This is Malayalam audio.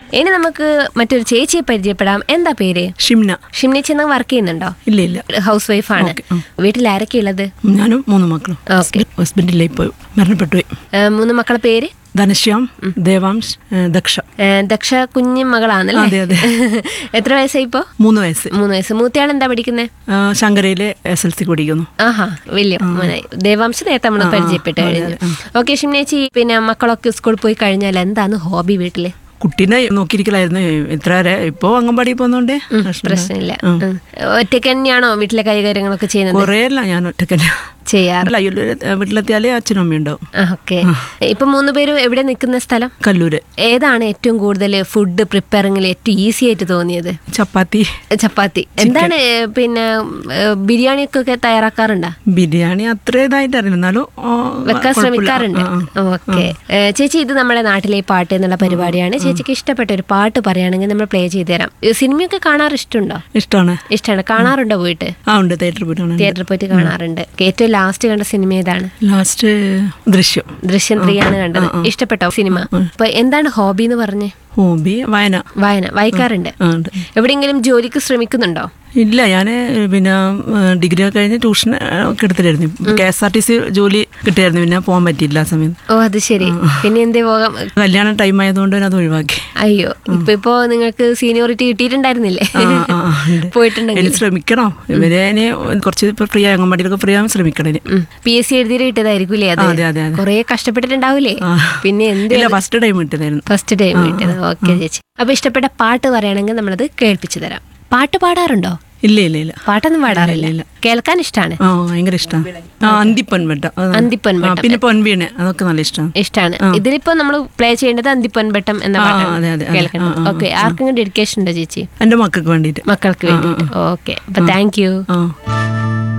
ഇനി നമുക്ക് മറ്റൊരു ചേച്ചിയെ പരിചയപ്പെടാം എന്താ പേര് ഷിംന ഷിംനി ചെന്ന വർക്ക് ചെയ്യുന്നുണ്ടോ ഇല്ല ഇല്ല ഹൗസ് വൈഫാണ് ഓക്കേ, ഉം. വീട്ടിൽ ആരൊക്കെ ഉള്ളത് ഞാനും മൂന്ന് മക്കളും ഓക്കെ ഹസ്ബൻഡില്ല ഇപ്പോൾ മരണപ്പെട്ടു പോയി ഏ, മൂന്ന് മക്കളെ പേര് ധനശ്യാം ദേവാംശ് ഏ, ദക്ഷ ഏ, ദക്ഷ കുഞ്ഞു മകളാണല്ലേ അതെ, അതെ. എത്ര വയസ്സായി ഇപ്പോ മൂന്ന് വയസ്സ് മൂന്ന് വയസ്സ് മൂത്തയാൾ എന്താ പഠിക്കുന്നത് ആ, ശങ്കരയിലെ എസ് എൽ സി പഠിക്കുന്നു ആഹാ വലിയ മോനായി ദേവാംശ നേരത്തെ നമ്മൾ ആ, ആ, പരിചയപ്പെട്ട് അതെ, കഴിഞ്ഞു അതെ, ഓക്കെ ഷിംനേച്ചി പിന്നെ മക്കളൊക്കെ സ്കൂളിൽ പോയി കഴിഞ്ഞാൽ എന്താണ് ഹോബി വീട്ടില് കുട്ടീനെ നോക്കിയിരിക്കലായിരുന്നു ഇത്ര വരെ ഇപ്പോ അംഗൻവാടി പോകുന്നോണ്ട് പ്രശ്നമില്ല ഉം. ഒറ്റയ്ക്ക് തന്നെയാണോ വീട്ടിലെ കൈകാര്യങ്ങളൊക്കെ ചെയ്യുന്നത് കുറേ അല്ല ഞാൻ ഒറ്റക്കന്നെ ചെയ്യാറ് അല്ല അയ്യോ, വീട്ടിലെത്തിയാലേ അച്ഛനും അമ്മയും ഉണ്ടാവും ഓക്കെ ഇപ്പൊ മൂന്ന് പേരും എവിടെ നിൽക്കുന്ന സ്ഥലം കല്ലൂര് ഏതാണ് ഏറ്റവും കൂടുതൽ ഫുഡ് പ്രിപ്പയറിംഗിൽ ഏറ്റവും ഈസി ആയിട്ട് തോന്നിയത് ചപ്പാത്തി ചപ്പാത്തി എന്താണ് ഏ, പിന്നെ ബിരിയാണി ഒക്കെ തയ്യാറാക്കാറുണ്ടോ ബിരിയാണി അത്ര ഇതായിട്ട് അറിയില്ല എന്നാലും ആ, വെക്കാൻ കുഴപ്പമില്ല. ശ്രമിക്കാറുണ്ട് ആ, ആ. ഓക്കെ ചേച്ചി ഇത് നമ്മുടെ നാട്ടിലെ ഈ പാട്ട് എന്നുള്ള പരിപാടിയാണ് ചേച്ചിക്ക് ഇഷ്ടപ്പെട്ട ഒരു പാട്ട് പറയുകയാണെങ്കിൽ നമ്മൾ പ്ലേ ചെയ്ത് തരാം ഈ സിനിമയൊക്കെ കാണാറ് ഇഷ്ടമുണ്ടോ ഇഷ്ടമാണ് ഇഷ്ടമാണ് കാണാറുണ്ടോ പോയിട്ട് ആ ഉണ്ട് തിയേറ്ററിൽ പോയിട്ടാണ് തിയേറ്ററിൽ പോയിട്ട് കാണാറുണ്ട് ഏറ്റവും ലാസ്റ്റ് കണ്ട സിനിമ ഏതാണ് ലാസ്റ്റ് ദൃശ്യം ദൃശ്യം ത്രീ ആണ് കണ്ടത് ഇഷ്ടപ്പെട്ടോ സിനിമ അപ്പൊ എന്താണ് ഹോബി എന്ന് പറഞ്ഞ് ഹോബി വായന വായന വായിക്കാറുണ്ട് ആ, ഉണ്ട് എവിടെയെങ്കിലും ജോലിക്ക് ശ്രമിക്കുന്നുണ്ടോ ഇല്ല ഞാൻ പിന്നെ ഡിഗ്രി ഒക്കെ കഴിഞ്ഞ് ട്യൂഷൻ ഒക്കെ എടുത്തിട്ടായിരുന്നു K S R T C ജോലി കിട്ടിയായിരുന്നു പിന്നെ പോകാൻ പറ്റിയില്ല ആ സമയത്ത് ഓ അത് ശരി പിന്നെ എന്തേ പോകാം കല്യാണ ടൈം ആയതുകൊണ്ട് ഞാൻ അത് ഒഴിവാക്കി അയ്യോ ഇപ്പൊ ഇപ്പോ നിങ്ങൾക്ക് സീനിയോറിറ്റി കിട്ടിയിട്ടുണ്ടായിരുന്നില്ലേ ആ, ആ, ആ, ഉണ്ട്. പോയിട്ടുണ്ടെങ്കിൽ ഇനി ശ്രമിക്കണം ഇവരെ ഇനി കുറച്ച് ഇപ്പൊ ഫ്രീ അംഗൻവാടിയിലൊക്കെ ഫ്രീ ആവാൻ ശ്രമിക്കണം ഇനി പി എസ് സി എഴുതിയിട്ട് കിട്ടിയതായിരിക്കൂലേ അത് ആ, അതെ, അതെ, അതെ. കൊറേ കഷ്ടപ്പെട്ടിട്ടുണ്ടാവൂലേ ആ. പിന്നെ എന്ത് ഇല്ല ഫസ്റ്റ് ടൈം കിട്ടിയതായിരുന്നു ഫസ്റ്റ് ടൈം കിട്ടിയത് ഓക്കെ ചേച്ചി അപ്പൊ ഇഷ്ടപ്പെട്ട പാട്ട് പറയുകയാണെങ്കിൽ നമ്മളത് കേൾപ്പിച്ചു തരാം പാട്ട് പാടാറുണ്ടോ ഇല്ല ഇല്ല ഇല്ല പാട്ടൊന്നും പാടാറില്ല ഇല്ല, ഇല്ല. കേൾക്കാൻ ഇഷ്ടമാണ് ആ ഭയങ്കര ഇഷ്ടമാണ് ആ അന്തിപ്പൊൻവെട്ട അത് അന്തിപ്പൊൻവെട്ടം. ആ, പിന്നെ പൊൻവീണ് അതൊക്കെ നല്ല ഇഷ്ടമാണ് ഇഷ്ടമാണ് ഇതിലിപ്പോ നമ്മൾ പ്ലേ ചെയ്യേണ്ടത് അന്തിപ്പൊൻപെട്ടം എന്ന ആ, പാട്ടാണ് അതെ, അതെ, അതെ. കേൾക്കണം ആ, ആ, ഓക്കെ ആർക്കെങ്കിലും ഡെഡിക്കേഷൻ ഉണ്ടോ ചേച്ചി എൻ്റെ മക്കൾക്ക് വേണ്ടിയിട്ട് മക്കൾക്ക് വേണ്ടിയിട്ട് ഓക്കെ അപ്പൊ താങ്ക് യു ആ